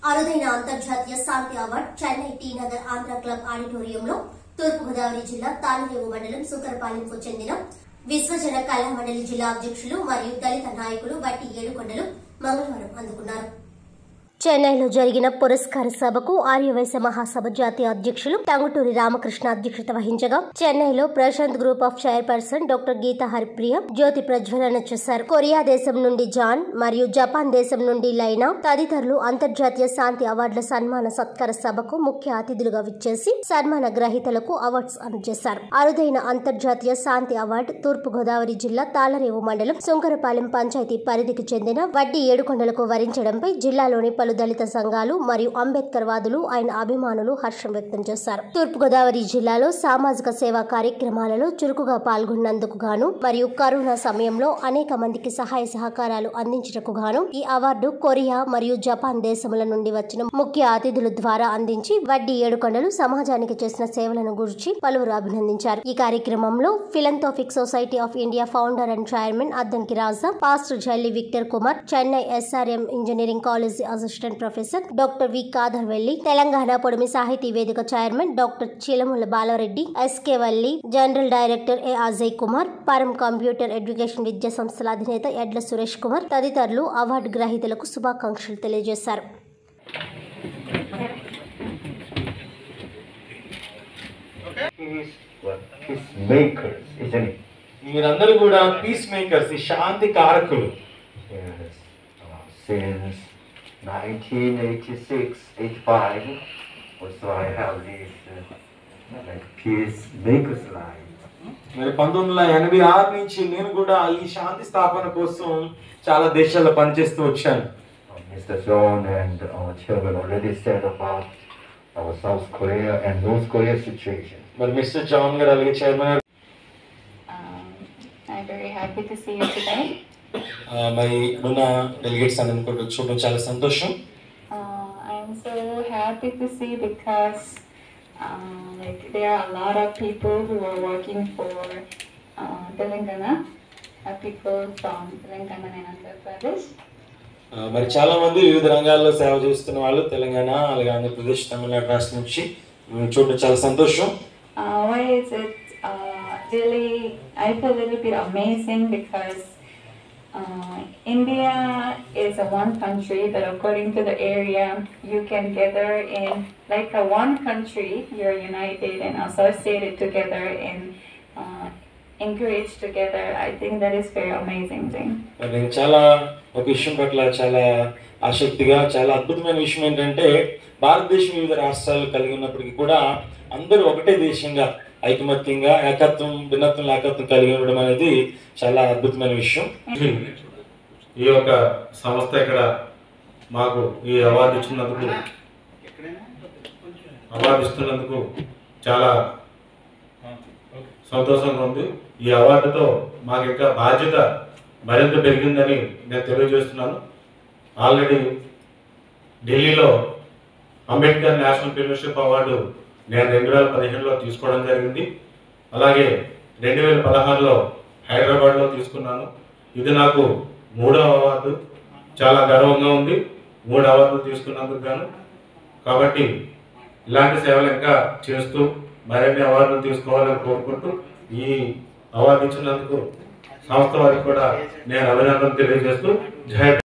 అరుదైన అంతర్జాతీయ శాంతి award Chennai T Nagar Andhra club ఆడిటోరియంలో తూర్పుగోదావరి జిల్లా తాళరేవు మండలం సుకరపాలెంకు చెందిన విశ్వజన కళా మండలి జిల్లా అధ్యక్షులు మరియు దళిత నాయకులు వట్టి ఏడుకొండలు మంగళవారం అందుకున్నారు చెన్నైలో జరిగిన పురస్కార సభకు ఆర్యవైశ్య మహాసభ జాతీయ అధ్యక్షులు టంగుటూరి రామకృష్ణ అధ్యక్షత వహించగా చెన్నైలో Prashanth group of chairperson doctor Geetha Haripriya జ్యోతి ప్రజ్వలన చేశారు కొరియా దేశం నుండి జాన్ మరియు జపాన్ దేశం నుండి లైనా తదితరులు అంతర్జాతీయ శాంతి అవార్డుల సన్మాన సత్కార సభకు ముఖ్య అతిథులుగా విచ్చేసి సన్మాన గ్రహీతలకు అవార్డ్స్ అందజేశారు అరుదైన అంతర్జాతీయ శాంతి అవార్డు తూర్పు గోదావరి జిల్లా తాళరేవు మండలం సుంకరపాలెం పంచాయతీ పరిధికి చెందిన వడ్డీ ఏడుకొండలకు వరించడంపై జిల్లాలోని పలు దళిత సంఘాలు మరియు అంబేద్కర్ వాదులు ఆయన అభిమానులు హర్షం వ్యక్తం చేశారు తూర్పుగోదావరి జిల్లాలో సామాజిక సేవా కార్యక్రమాలలో చురుకుగా పాల్గొన్నందుకు గాను మరియు కరోనా సమయంలో అనేక మందికి సహాయ సహకారాలు అందించటకు గాను ఈ అవార్డు కొరియా మరియు జపాన్ దేశముల నుండి వచ్చిన ముఖ్య అతిథుల ద్వారా అందించి వడ్డీ ఏడుకొండలు సమాజానికి చేసిన సేవలను గురించి పలువురు అభినందించారు ఈ కార్యక్రమంలో philanthropic society of India founder and chairman Addanki Raja pastor Jalli Victor Kumar Chennai SRM engineering college assistant professor doctor V Kadar Velli Telangana పొడిమి సాహితీ వేదిక chairman doctor Chilamula Balareddy SK Valli general director A Ajay Kumar Param computer education విద్యా సంస్థల అధినేత ఎడ్ల సురేష్ కుమార్ తదితరులు అవార్డు గ్రహీతలకు శుభాకాంక్షలు తెలియజేశారు Peace, well, peacemakers, isn't it? మీరందరూ కూడా పీస్ మేకర్స్ ఈ శాంతి కారకులు Yes. Uh, since 1986, 85, also I have this uh, like peacemakers line. మరి పంతొమ్మిది వందల ఎనభై ఆరు నుంచి నేను కూడా ఈ శాంతి స్థాపన కోసం చాలా దేశాల్లో పనిచేస్తూ వచ్చాను Uh, Mr. John and our chairman already said about our South Korea and North Korea situation. మరి మిస్టర్ జాన్ గారు అలాగే చైర్మన్ గారు Um, I'm very happy to see you today. ఆ, మరి ఇప్పుడున్న డెలిగేట్స్ అందరిని కూడా చూడడం చాలా సంతోషం Uh, I'm so happy to see because uh, like there are a lot of people who are working for uh, Telangana, uh, people from Telangana and Andhra Pradesh. ఆ, మరి చాలా మంది వివిధ రంగాల్లో సేవ చేస్తున్న వాళ్ళు తెలంగాణ అలాగే ఆంధ్రప్రదేశ్ తమిళనాడు రాష్ట్రం నుంచి ఉమ్, చూడడం చాలా సంతోషం Uh, why is it uh, really? I feel a little bit amazing because uh, India is a one country, but according to the area, you can gather in like a one country. You're united and associated together and uh, encouraged together. I think that is very amazing thing. మరి నేను చాలా ఒక విషయం పట్ల చాలా ఆసక్తిగా చాలా అద్భుతమైన విషయం ఏంటంటే భారతదేశం వివిధ రాష్ట్రాలు కలిగి ఉన్నప్పటికీ కూడా అందరూ ఒకటే దేశంగా ఐకమత్యంగా ఏకత్వం భిన్నత్వం ఏకత్వం కలిగి ఉండడం అనేది చాలా అద్భుతమైన విషయం ఈ యొక్క సంస్థ ఇక్కడ మాకు ఈ అవార్డు ఇచ్చినందుకు అవార్డు ఇస్తున్నందుకు చాలా సంతోషంగా ఉంది ఈ అవార్డుతో మాకు ఇంకా బాధ్యత మరింత పెరిగిందని నేను తెలియజేస్తున్నాను ఆల్రెడీ ఢిల్లీలో అంబేద్కర్ నేషనల్ ఫెలోషిప్ అవార్డు నేను రెండు వేల పదిహేనులో తీసుకోవడం జరిగింది అలాగే రెండు వేల పదహారులో హైదరాబాద్లో తీసుకున్నాను ఇది నాకు మూడో అవార్డు చాలా గర్వంగా ఉంది మూడు అవార్డులు తీసుకున్నందుకు గాను కాబట్టి ఇలాంటి సేవలు ఇంకా చేస్తూ మరిన్ని అవార్డులు తీసుకోవాలని కోరుకుంటూ ఈ అవార్డు ఇచ్చినందుకు సంస్థ వారికి కూడా నేను అభినందనలు తెలియజేస్తూ జయ